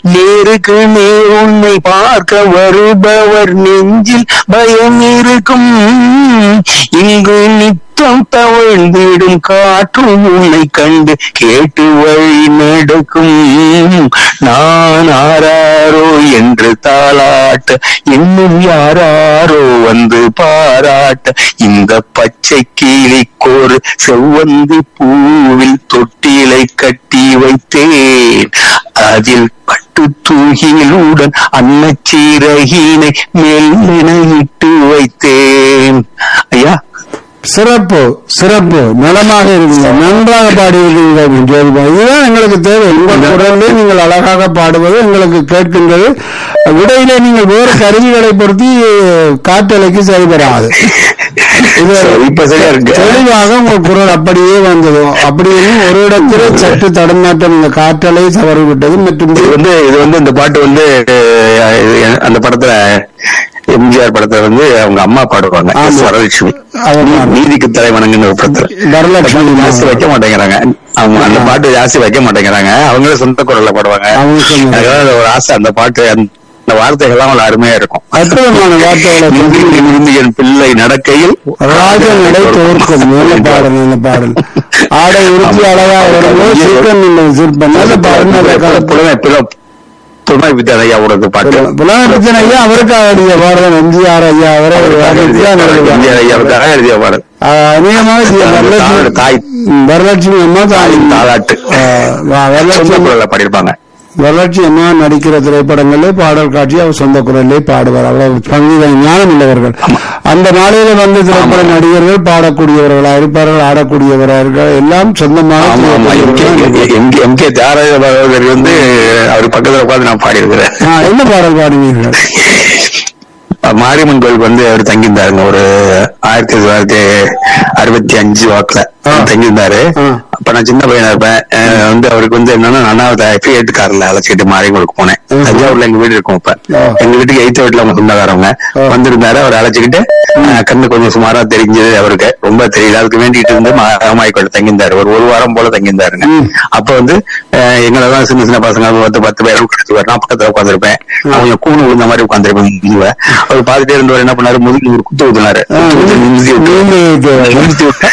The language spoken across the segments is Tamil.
நேருக்கு நேர் உன்னை பார்க்க வருபவர் நெஞ்சில் பயம் இருக்கும் இங்கு நித்தம் தவழ்ந்திடும் காற்றும் உன்னை கண்டு கேட்டு வழி நடக்கும் நான் ஆராரோ என்று தாளாட்ட இன்னும் யாராரோ வந்து பாராட்ட இந்த பச்சை கிளிக்கோரு செவ்வந்தி பூவில் தொட்டிலை கட்டி வைத்தேன் அதில் பட்டு தூகிலுடன் அன்னச்சீரகினை மெல்லென இட்டு வைத்தேன் ஐயா சிறப்பு சிறப்பு நலமாக இருக்கீங்க நன்றாக பாடியிருக்கீங்க ஜோதிபா இதுதான் எங்களுக்கு தேவை உங்கள் குரலே நீங்கள் அழகாக பாடுவது எங்களுக்கு கேட்கின்றது இடையிலே நீங்கள் வேறு கருவிகளை பொருத்தி காற்றலைக்கு சரிபடாது இது இப்ப சரியா இருக்கு தெளிவாக உங்கள் குரல் அப்படியே வந்தது அப்படியே ஒரு இடத்திலே சற்று தடுமாற்றம் இந்த காற்றலை தவறிவிட்டது மற்றும் இது வந்து இது வந்து இந்த பாட்டு வந்து அஹ், இது அந்த படத்துல எம்ஜிஆர் படத்துல வந்து அவங்க அம்மா பாடுவாங்க ஆமா. எஸ். வரலட்சுமி ஆமா. நீதிக்கு தலைவணங்கன்னு ஒரு படத்துல வரலட்சுமி ஜாஸ்தி வைக்க மாட்டேங்கிறாங்க அவங்க அந்த பாட்டு ஜாஸ்தி வைக்க மாட்டேங்கிறாங்க அவங்களே சொந்த குரல்ல பாடுவாங்க அவங்க சொந்த- எனக்கு அது ஒரு ஆசை அந்த பாட்டு அந்த அந்த வார்த்தைகள்லாம் அவ்வளவு அருமையா இருக்கும் அற்புதமான வார்த்தைகளை இந்தி இந்தி என் பிள்ளை நடக்கையில் ராஜன் நடை தோற்கும் நல்ல பாடல் நல்ல பாடல் ஆடை உறுதி அழகா வரும்போது சிற்பம் இல்லை சிற்பம் நல்ல பாடல் நல்ல கலப்பு புலமை புல- புலமை வித்யான் ஐயாவோட பாட்டு புலனபிச்சன் ஐயா அவருக்காக எழுதிய பாடல் எம்ஜிஆர் ஐயா அவரை எம்ஜிஆர் ஐயாவுக்காக எழுதிய பாடல் அநேகமாக தி- வரலட்சுமி தாய் ம், வரலட்சுமி அம்மா தாய் தாயின் தாலாட்டு ஆ, வ- சொந்த வரலட்சுமி குரல்ல பாடியிருப்பாங்க வரலட்சுமி அம்மா நடிக்கிற திரைப்படங்களிலே பாடல் காட்சி அவர் சொந்த குரலிலே பாடுவார் அவ்வளவு சங்கீத ஞானம் உள்ளவர்கள் அந்த நாளில வந்து திரைப்பட நடிகர்கள் பாடக்கூடியவர்களாக இருப்பார்கள் ஆடக்கூடியவராக இருப்பார்கள் எல்லாம் சொந்தமாக ஆமா ஆமா செய்யக்கூடியவர்கள். M K M K Thyagaraja Bhagavathar வந்து அவர் பக்கத்துல உட்கார்ந்து நான் பாடியிருக்கிறேன் ஆ, என்ன பாடல் பாடுவீர்கள் மாரியம்மன் கோயிலுக்கு வந்து அவர் தங்கியிருந்தாருங்க ஒரு ஆயிரத்தி தொள்ளாயிரத்தி அறுபத்தி அஞ்சு வாக்குல ஆ. தங்கியிருந்தாரு ஆ. அப்ப நான் சின்ன பையனா இருப்பேன் அஹ் வந்து அவருக்கு வந்து என்னன்னா அண்ணாவது எயிட் கார்ல அழைச்சிட்டு மாரியம்மனுக்கு போனேன் ம். தஞ்சாவூர்ல எங்க வீடு இருக்கும் இப்ப ஆ. எங்க வீட்டுக்கு எய்த்த வீட்டுல அவங்க சொந்தக்காரவங்க ஆ. வந்திருந்தாரு அவர் அழைச்சிக்கிட்டு அஹ் கண்ணு கொஞ்சம் சுமாரா தெரிஞ்சது அவருக்கு ரொம்ப தெரியல அதுக்கு வேண்டிட்டு இருந்து மாயக்கோட்டை தங்கியிருந்தாரு ஒரு ஒரு வாரம் போல தங்கியிருந்தாருங்க ம். அப்ப வந்து அஹ் எங்களெல்லாம் சின்ன சின்ன பசங்க பத்து பத்து பேர் கிடைச்சு நான் பக்கத்துல உட்காந்துருப்பேன் அவங்க கூணு விழுந்த மாதிரி உட்காந்துருப்பேன் முதுகுல அவர் பார்த்துட்டே இருந்தவர் என்ன பண்ணாரு முதுகு ஒரு குத்து ஊத்துனாரு ஆ, குத்து ஊத்தி நிமிர்த்தி விட்டு- நீங்க இது- நிமிர்த்தி விட்டு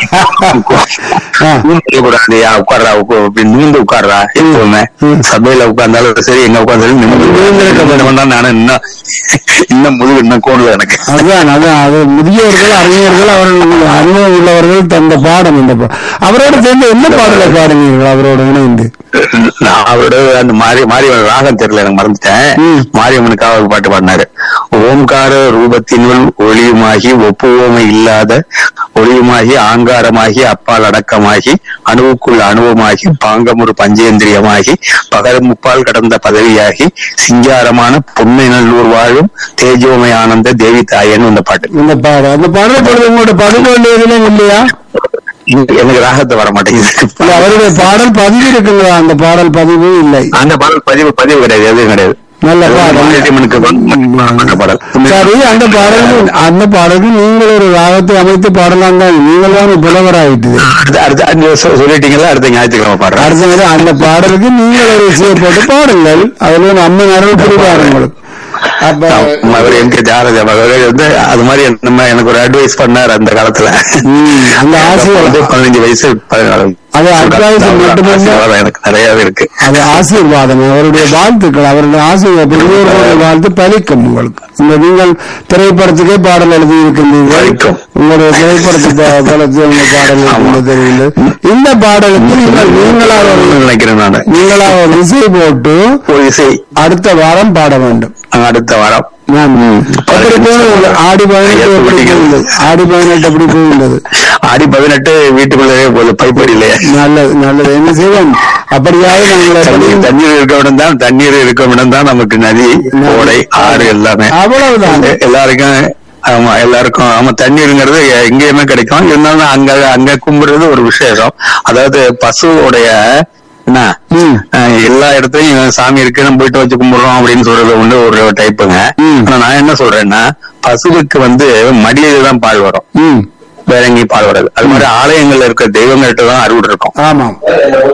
ஆ. நிமிர்த்தி கூடாதுயா, உட்கார்றா உட்கா- இப்படி நிமிர்ந்து உட்கார்றா எப்பவுமே ம். சபையில உட்கார்ந்தாலும் சரி எங்க உட்கார்ந்தாலும் நிமிர்ந்து நிமிர்ந்திருக்க மாட்டேன் நானும் இன்னும் இன்னும் முதுகு இன்னும் கோணல எனக்கு அதான் அதான் அது முதியவர்கள் அறிஞர்கள் அவர்கள் அனுபவம் உள்ளவர்கள் தந்த பாடம் இந்த பா- அவரோட சேர்ந்து என்ன பாடலை பாடுவீர்கள் அவரோட இணைந்து நான் அவரோட அந்த மாரி மாரியம்மன் ராகம் தெரியல எனக்கு மறந்துட்டேன் ம். மாரியம்மனுக்காக ஒரு பாட்டு பாடினாரு ஓம்கார ரூபத்தினுள் ஒளியுமாகி ஒப்புவோமை இல்லாத ஒளியுமாகி ஆங்காரமாகி அப்பால் அடக்கமாகி அணுவுக்குள் அணுவமாகி பாங்கமுறு பஞ்சேந்திரியமாகி பகல் முப்பால் கடந்த பதவியாகி சிங்காரமான பொன்மை நல்லூர் வாழும் தேஜோமை ஆனந்த தேவி தாயன்னு அந்த பாட்டு இந்த பாடல் அந்த பாடல் பொழுது உங்களோட பதிவு எதுவும் இல்லையா எனக்கு ராகத்தை வர இல்ல, மாட்டேங்குது அவருடைய பாடல் பதிவு இருக்குங்களா அந்த பாடல் பதிவு இல்லை அந்த பாடல் பதிவு பதிவு கிடையாது எதுவும் கிடையாது நல்ல பாடல் மாரியம்மனுக்கு பண்ண பாடல் சரி அந்த பாடலுக்கு அந்த பாடலுக்கு நீங்கள் ஒரு ராகத்தை அமைத்து பாடலாம் தான் நீங்கள் தான் புலவராயிட்டு அடுத்த அடுத்த அஞ்சு வருஷம் சொல்லிட்டீங்களா அடுத்த ஞாயிற்றுக்கிழமை பாடுறேன் அடுத்த முறை அந்த பாடலுக்கு நீங்கள் ஒரு இசையை போட்டு பாடுங்கள் அதுல ஒரு அம்மன் அருள் புரிவார் உங்களுக்கு அப்ப ஆமா, அவர் எம் கே ஜாரஜா அவர் வந்து அது மாதிரி நம்ம எனக்கு ஒரு அட்வைஸ் பண்ணார் அந்த காலத்துல ம், அந்த ஆசை வந்து பதினஞ்சு வயசு பதினாறு அது advice மட்டுமல்ல. ஆசீர்வாதம் எனக்கு நிறையவே இருக்கு அது ஆசீர்வாதம் அவருடைய வாழ்த்துக்கள் அவருடைய ஆசீர்வாதம் பெரியவர்களுடைய வாழ்த்து பலிக்கும் உங்களுக்கு இந்த நீங்கள் திரைப்படத்துக்கே பாடல் எழுதி இருக்கின்றீர்கள் பலிக்கும். உங்களுடைய திரைப்படத்து பா- படத்து உங்க பாடல் இருக்கின்றது தெரியல இந்த பாடலுக்கு நீங்கள் நீங்களா ஒரு நினைக்கிறேன் நான் நீங்களா ஒரு இசை போட்டு ஒரு இசை அடுத்த வாரம் பாட வேண்டும் அடுத்த வாரம் நான் எப்படி போனது ஆடி பதினெட்டு எப்படி போயிருந்தது ஆடி பதினெட்டு எப்படி போயிருந்தது ஆடி பதினெட்டு வீட்டுக்குள்ளே போகுது பைப்படியிலே நல்லது நல்லது என்ன செய்வோம் அப்படியாவது நாங்கள் தண்ணீர் எப்படி- தண்ணீர் இருக்க இடம் தான் தண்ணீர் இருக்கும் இடம் தான் நமக்கு நதி ஓடை ஆறு எல்லாமே அவ்வளவுதான் எல்லாருக்கும் ஆமா எல்லாருக்கும் ஆமா தண்ணீருங்கிறது எங்கேயுமே கிடைக்கும் இருந்தாலும் அங்க அங்க கும்பிடுறது ஒரு விசேஷம் அதாவது பசுவோடைய என்ன ம். அஹ், எல்லா இடத்துலயும் சாமி இருக்கு நம்ம போயிட்டு வச்சு கும்பிடுறோம் அப்படின்னு சொல்றது உண்டு ஒரு டைப்புங்க ம். ஆனா நான் என்ன சொல்றேன்னா பசுவுக்கு வந்து மடியில தான் பால் வரும் ம் வேற எங்கேயும் பால் வராது அது மாதிரி ஆலயங்கள்ல இருக்க தெய்வங்கள்ட்ட தான் அறுவடை இருக்கும் ஆமாம்